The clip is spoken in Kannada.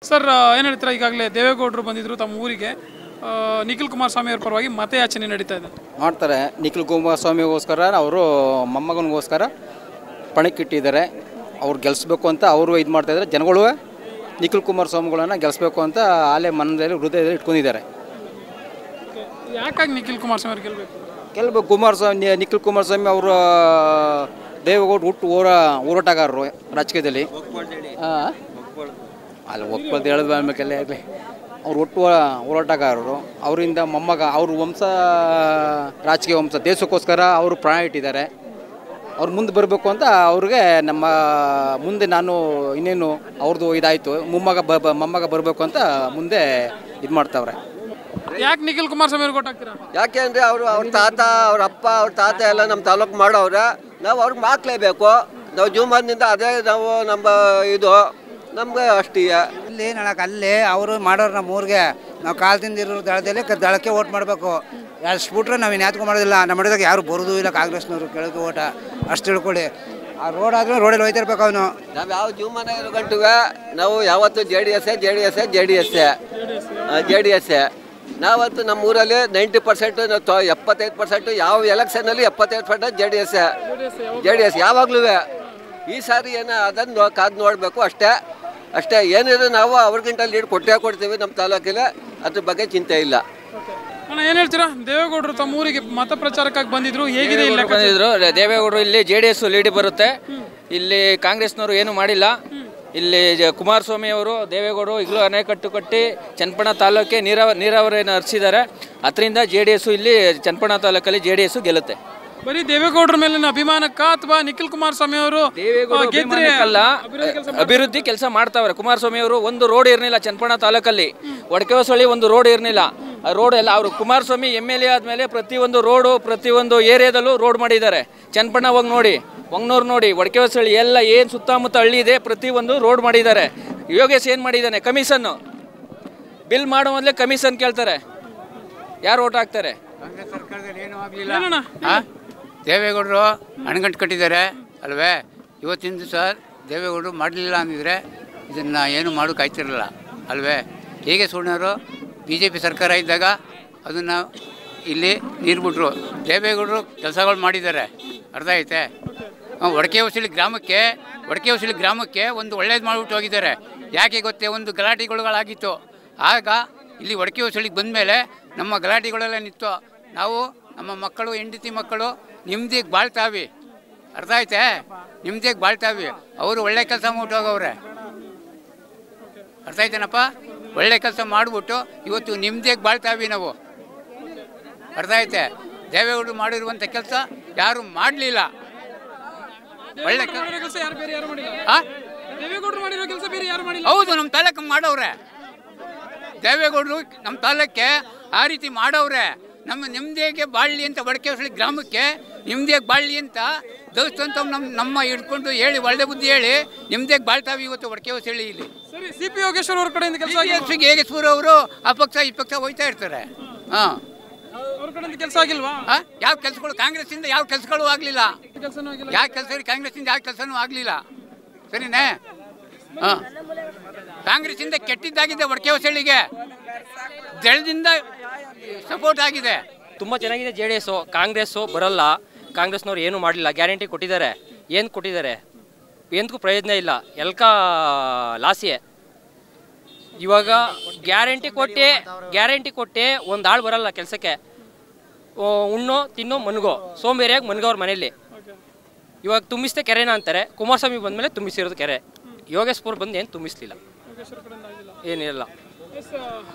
ಸರ್ ಏನು ಹೇಳ್ತೀರಾ ಈಗಾಗಲೇ ದೇವೇಗೌಡರು ಬಂದಿದ್ರು ತಮ್ಮ ಊರಿಗೆ ಆ, ನಿಖಿಲ್ ಕುಮಾರಸ್ವಾಮಿ ಅವ್ರ ಪರವಾಗಿ ಮತಯಾಚನೆ ನಡೀತಾ ಇದೆ ಮಾಡ್ತಾರೆ ನಿಖಿಲ್ ಕುಮಾರಸ್ವಾಮಿಗೋಸ್ಕರ ಅವರು ಮೊಮ್ಮಗನಿಗೋಸ್ಕರ ಪಣಕ್ಕಿಟ್ಟಿದ್ದಾರೆ ಅವ್ರು ಗೆಲ್ಲಿಸ್ಬೇಕು ಅಂತ ಅವರು ಇದು ಮಾಡ್ತಾಯಿದ್ದಾರೆ ಜನಗಳು ನಿಖಿಲ್ ಕುಮಾರಸ್ವಾಮಿಗಳನ್ನ ಗೆಲ್ಲಿಸ್ಬೇಕು ಅಂತ ಆಲೆ ಮನದಲ್ಲಿ ಹೃದಯದಲ್ಲಿ ಇಟ್ಕೊಂಡಿದ್ದಾರೆ ಯಾಕಾಗಿ ನಿಖಿಲ್ ಕುಮಾರಸ್ವಾಮಿ ಅವ್ರು ಗೆಲ್ಲಬೇಕು ಕೆಲವು ಕುಮಾರಸ್ವಾಮಿ ನಿಖಿಲ್ ಕುಮಾರಸ್ವಾಮಿ ಅವರು ದೇವೇಗೌಡ ಹುಟ್ಟು ಹೋರ ಹೋರಾಟಗಾರರು ರಾಜಕೀಯದಲ್ಲಿ ಆ? ಅಲ್ಲಿ ಒಪ್ಪಳ್ದು ಹೇಳೋದು ಆಮೇಲೆ ಆಗಲಿ ಅವ್ರು ಹುಟ್ಟು ಹೋರಾಟಗಾರರು ಅವರಿಂದ ಮೊಮ್ಮಗ ಅವ್ರ ವಂಶ ರಾಜಕೀಯ ವಂಶ ದೇಶಕ್ಕೋಸ್ಕರ ಅವರು ಪ್ರಾಣ ಇಟ್ಟಿದ್ದಾರೆ ಅವ್ರು ಮುಂದೆ ಬರಬೇಕು ಅಂತ ಅವ್ರಿಗೆ ನಮ್ಮ ಮುಂದೆ ನಾನು ಇನ್ನೇನು ಅವ್ರದ್ದು ಇದಾಯಿತು ಮೊಮ್ಮಗ ಬ ಬ- ಮೊಮ್ಮಗ ಬರಬೇಕು ಅಂತ ಮುಂದೆ ಇದು ಮಾಡ್ತಾವ್ರೆ ಯಾಕೆ ನಿಖಿಲ್ ಕುಮಾರಸ್ವಾಮಿ ಅವ್ರಿಗೆ ಕೊಟ್ಟಾಗ್ತೀರಾ ಯಾಕೆ ಅಂದರೆ ಅವರು ಅವ್ರ ತಾತ ಅವ್ರ ಅಪ್ಪ ಅವ್ರ ತಾತ ಎಲ್ಲ ನಮ್ಮ ತಾಲೂಕು ಮಾಡೋವ್ರೆ ನಾವು ಅವ್ರಿಗೆ ಮಾಕ್ಲೇಬೇಕು ನಾವು ಜೀವಮಾನದಿಂದ ಅದೇ ನಾವು ನಮ್ಮ ಇದು ನಮ್ಗೆ ಅಷ್ಟೀಯ ಇಲ್ಲಿ ನನಗೆ ಅಲ್ಲಿ ಅವರು ಮಾಡೋರು ನಮ್ಮ ಊರಿಗೆ ನಾವು ಕಾಲದಿಂದ ಇರೋ ದಳದಲ್ಲಿ ಕ- ದಳಕ್ಕೆ ಓಟ್ ಮಾಡಬೇಕು ಅಷ್ಟು ಬಿಟ್ರೆ ನಾವು ಇನ್ಯಾತ್ಕೊ ಮಾಡೋದಿಲ್ಲ ನಮ್ಮ ಹಿಡಿದಾಗ ಯಾರು ಬರೋದು ಇಲ್ಲ ಕಾಂಗ್ರೆಸ್ನವರು ಕೆಳಗೆ ಓಟ ಅಷ್ಟು ತಿಳ್ಕೊಳ್ಳಿ ಆ ರೋಡ್ ಆದ್ರೆ ರೋಡಲ್ಲಿ ಹೋಯ್ತಿರ್ಬೇಕು ಅವನು ನಾವು ಯಾವ ಜೀವಮಾನ ಇರೋ ಗಂಟುವೆ ನಾವು ಯಾವತ್ತು ಜೆ ಡಿ ಎಸ್ಸೇ ಜೆ ಡಿ ಎಸ್ಸೇ ಜೆ ಡಿ ಎಸ್ಸೇ ಜೆ ಡಿ ಎಸ್ಸೇ ನಾವತ್ತು ನಮ್ಮ ಊರಲ್ಲಿ ನೈಂಟಿ ಪರ್ಸೆಂಟ್ ಎಪ್ಪತ್ತೈದು ಪರ್ಸೆಂಟು ಯಾವ ಎಲೆಕ್ಷನಲ್ಲಿ ಎಪ್ಪತ್ತೈದು ಪರ್ಸೆಂಟ್ ಜೆ ಡಿ ಎಸ್ಸೇ ಜೆ ಡಿ ಎಸ್ ಯಾವಾಗಲೂ ಈ ಸಾರಿ ಏನೋ ಅದನ್ನು ಕಾದು ನೋಡಬೇಕು ಅಷ್ಟೇ ಅಷ್ಟೇ ಏನಿದ್ರು ನಾವು ಅವ್ರಿಗಿಂತ ಲೀಡ್ ಕೊಟ್ಟೇ ಕೊಡ್ತೀವಿ ನಮ್ಮ ತಾಲೂಕಿಗೆ ಅದ್ರ ಬಗ್ಗೆ ಚಿಂತೆ ಇಲ್ಲ ಅಣ್ಣ ಏನು ಹೇಳ್ತೀರಾ ದೇವೇಗೌಡರು ತಮ್ಮ ಊರಿಗೆ ಮತ ಪ್ರಚಾರಕ್ಕಾಗಿ ಬಂದಿದ್ರು ಹೇಗಿದೆ ಇಲ್ಲ ಬಂದಿದ್ರು ದೇವೇಗೌಡರು ಇಲ್ಲಿ ಜೆ ಡಿ ಎಸ್ ಲೀಡ್ ಬರುತ್ತೆ ಇಲ್ಲಿ ಕಾಂಗ್ರೆಸ್ನವರು ಏನು ಮಾಡಿಲ್ಲ ಇಲ್ಲಿ ಜ- ಕುಮಾರಸ್ವಾಮಿ ಅವರು ದೇವೇಗೌಡರು ಈಗಲೂ ಅಣೆಕಟ್ಟು ಕಟ್ಟಿ ಚನ್ನಪಣ್ಣ ತಾಲೂಕಿಗೆ ನೀರಾವ ನೀರಾವರಿಯನ್ನು ಹರಿಸಿದ್ದಾರೆ ಅದರಿಂದ ಜೆ ಡಿ ಎಸ್ ಇಲ್ಲಿ ಚನ್ನಪಣ್ಣ ತಾಲೂಕಲ್ಲಿ ಜೆ ಡಿ ಎಸ್ ಗೆಲ್ಲುತ್ತೆ ಬರೀ ದೇವೇಗೌಡರ ಮೇಲಿನ ಅಭಿಮಾನಕ್ಕ ಅಥವಾ ನಿಖಿಲ್ ಕುಮಾರಸ್ವಾಮಿ ಅವರು ದೇವೇಗೌಡರು ಅಭಿಮಾನಕ್ಕಲ್ಲ, ಅಭಿವೃದ್ಧಿ ಕೆಲಸ ಮಾಡ್ತಾವ್ರೆ ಕುಮಾರಸ್ವಾಮಿ ಅವರು ಒಂದು ರೋಡ್ ಇರಲಿಲ್ಲ ಚನ್ನಪಣ್ಣ ತಾಲೂಕಲ್ಲಿ ಒಡಕೆ ಹೊಸಳ್ಳಿ ಒಂದು ರೋಡ್ ಇರಲಿಲ್ಲ ಆ ರೋಡ್ ಎಲ್ಲ ಅವರು ಕುಮಾರಸ್ವಾಮಿ ಎಮ್ ಎಲ್ ಎ ಆದಮೇಲೆ ಪ್ರತಿಯೊಂದು ರೋಡು ಪ್ರತಿಯೊಂದು ಏರಿಯಾದಲ್ಲೂ ರೋಡ್ ಮಾಡಿದ್ದಾರೆ ಚನ್ನಪಣ್ಣ ಹೋಗಿ ನೋಡಿ ಹೊಂಗ್ನೂರು ನೋಡಿ ಒಡಕೆ ಹೊಸಳ್ಳಿ ಎಲ್ಲ ಏನು ಸುತ್ತಮುತ್ತ ಹಳ್ಳಿ ಇದೆ ಪ್ರತಿಯೊಂದು ರೋಡ್ ಮಾಡಿದ್ದಾರೆ ಯೋಗೇಶ್ ಏನು ಮಾಡಿದ್ದಾನೆ ಕಮಿಷನ್ನು ಬಿಲ್ ಮಾಡೋ ಮೊದಲೇ ಕಮಿಷನ್ ಕೇಳ್ತಾರೆ ಯಾರು ಓಟ್ ಹಾಕ್ತಾರೆ ಕಾಂಗ್ರೆಸ್ ಸರ್ಕಾರದಲ್ಲಿ ಏನೂ ಆಗಲಿಲ್ಲ ಏನಣ್ಣ? ದೇವೇಗೌಡರು ಅಣಗಂಟು ಕಟ್ಟಿದ್ದಾರೆ ಅಲ್ವೇ ಇವತ್ತಿನ ದಿವಸ ದೇವೇಗೌಡರು ಮಾಡಲಿಲ್ಲ ಅಂದಿದ್ರೆ ಇದನ್ನು ಏನು ಮಾಡೋಕೆ ಆಯ್ತಿರಲಿಲ್ಲ ಅಲ್ವೇ ಹೇಗೆ ಸುಳ್ನವರು ಬಿ ಜೆ ಪಿ ಸರ್ಕಾರ ಇದ್ದಾಗ ಅದನ್ನು ಇಲ್ಲಿ ನೀರು ಬಿಟ್ರು ದೇವೇಗೌಡರು ಕೆಲಸಗಳು ಮಾಡಿದ್ದಾರೆ ಅರ್ಥ ಐತೆ ಹ್ಮ್, ಒಡಕೆ ಹೊಸಳಿ ಗ್ರಾಮಕ್ಕೆ ಒಡಕೆ ಹೊಸಳಿ ಗ್ರಾಮಕ್ಕೆ ಒಂದು ಒಳ್ಳೇದು ಮಾಡಿಬಿಟ್ಟು ಹೋಗಿದ್ದಾರೆ ಯಾಕೆ ಗೊತ್ತೇ ಒಂದು ಗಲಾಟೆಗಳುಗಳಾಗಿತ್ತು ಆಗ ಇಲ್ಲಿ ಒಡಕೆ ಹೊಸಳಿಗೆ ಬಂದಮೇಲೆ ನಮ್ಮ ಗಲಾಟೆಗಳೆಲ್ಲ ನಿಂತು ನಾವು ನಮ್ಮ ಮಕ್ಕಳು ಹೆಂಡತಿ ಮಕ್ಕಳು ನಿಮ್ದಿಗೆ ಬಾಳ್ತಾವಿ ಅರ್ಥ ಐತೆ ನಿಮ್ದಿಗೆ ಬಾಳ್ತಾವಿ ಅವರು ಒಳ್ಳೆ ಕೆಲಸ ಮಾಡ್ಬಿಟ್ಟು ಹೋಗವ್ರೆ ಅರ್ಥ ಆಯ್ತೇನಪ್ಪ ಒಳ್ಳೆ ಕೆಲಸ ಮಾಡಿಬಿಟ್ಟು ಇವತ್ತು ನಿಮ್ದಿಗೆ ಬಾಳ್ತಾವಿ ನಾವು ಅರ್ಥ ಐತೆ ದೇವೇಗೌಡರು ಮಾಡಿರುವಂಥ ಕೆಲಸ ಯಾರು ಮಾಡಲಿಲ್ಲ ಒಳ್ಳೆ ಕೆಲ್ಸ- ಮಾಡಿರೋ ಕೆಲಸ ಯಾರು ಬೇರೆ ಯಾರು ಮಾಡಿಲ್ಲ ಆ? ದೇವೇಗೌಡರು ಮಾಡಿರೋ ಕೆಲಸ ಬೇರೆ ಯಾರು ಮಾಡಿಲ್ಲ ಹೌದು ನಮ್ಮ ತಾಲೂಕು ಮಾಡವ್ರೆ ದೇವೇಗೌಡರು ನಮ್ಮ ತಾಲೂಕ್ಕೆ ಆ ರೀತಿ ಮಾಡವ್ರೆ ನಮ್ಮ ನಿಮ್ದಿಗೆ ಬಾಳ್ಲಿ ಅಂತ ಬಡಕೆ ಹೊಸಳಿ ಗ್ರಾಮಕ್ಕೆ ನಿಮ್ದಿಗೆ ಬಾಳ್ಲಿ ಅಂತ ದೇವಸ್ಥಾನ ನಮ್ಮ ನಮ್ಮ ಹಿಡ್ಕೊಂಡು ಹೇಳಿ ಒಳ್ಳೆ ಬುದ್ಧಿ ಹೇಳಿ ನಿಮ್ದಿಗೆ ಬಾಳ್ತಾವೆ ಇವತ್ತು ಬಡಕೆ ಹೊಸಳಿ ಇಲ್ಲಿ ಸರಿ ಸಿ ಪಿ ಯೋಗೇಶ್ವರ್ ಅವ್ರ ಕಡೆಯಿಂದ ಕೆಲಸ ಆಗಿಲ್ವಾ ಹೇಗೆ ಸೂರ್ ಅವರು ಆ ಪಕ್ಷ ಈ ಪಕ್ಷ ಹೋಯ್ತಾ ಇರ್ತಾರೆ ಹಾಂ ಅವ್ರ ಕಡೆಯಿಂದ ಕೆಲಸ ಆಗಿಲ್ವಾ ಯಾವ ಕೆಲಸಗಳು ಕಾಂಗ್ರೆಸ್ಸಿಂದ ಯಾವ ಕೆಲಸಗಳು ಆಗಲಿಲ್ಲ ಕೆಲಸನೂ ಆಗಿಲ್ಲ ಯಾವ ಕೆಲಸ ಕಾಂಗ್ರೆಸ್ಸಿಂದ ಯಾವ ಕೆಲಸನೂ ಆಗಲಿಲ್ಲ ಸರಿನೇ ಹಾಂ ಕಾಂಗ್ರೆಸ್ಸಿಂದ ಕೆಟ್ಟಿದ್ದಾಗಿದೆ ಒಡಕೆ ಹೊಸಳಿಗೆ ಜಳದಿಂದ ಸಪೋರ್ಟ್ ಆಗಿದೆ ತುಂಬ ಚೆನ್ನಾಗಿದೆ ಜೆ ಡಿ ಎಸ್ಸು ಕಾಂಗ್ರೆಸ್ಸು ಬರಲ್ಲ ಕಾಂಗ್ರೆಸ್ನವ್ರು ಏನು ಮಾಡಲಿಲ್ಲ ಗ್ಯಾರಂಟಿ ಕೊಟ್ಟಿದ್ದಾರೆ ಏನು ಕೊಟ್ಟಿದ್ದಾರೆ ಎಂದಕ್ಕೂ ಪ್ರಯೋಜನ ಇಲ್ಲ ಎಲ್ಕ ಲಾಸಿಯೇ ಇವಾಗ ಗ್ಯಾರಂಟಿ ಕೊಟ್ಟು ಗ್ಯಾರಂಟಿ ಕೊಟ್ಟು ಒಂದು ಆಳು ಬರಲ್ಲ ಕೆಲಸಕ್ಕೆ ಉಣ್ಣೋ ತಿನ್ನೋ ಮನ್ಗೋ ಸೋಂಬೇರಿಯಾಗಿ ಮನ್ಗವ್ರ ಮನೇಲಿ ಇವಾಗ ತುಂಬಿಸ್ದೆ ಕೆರೆನ ಅಂತಾರೆ ಕುಮಾರಸ್ವಾಮಿ ಬಂದಮೇಲೆ ತುಂಬಿಸಿರೋದು ಕೆರೆ ಯೋಗೇಶ್ಪುರ್ ಬಂದು ಏನು ತುಂಬಿಸ್ಲಿಲ್ಲ ಏನಿರಲ್ಲ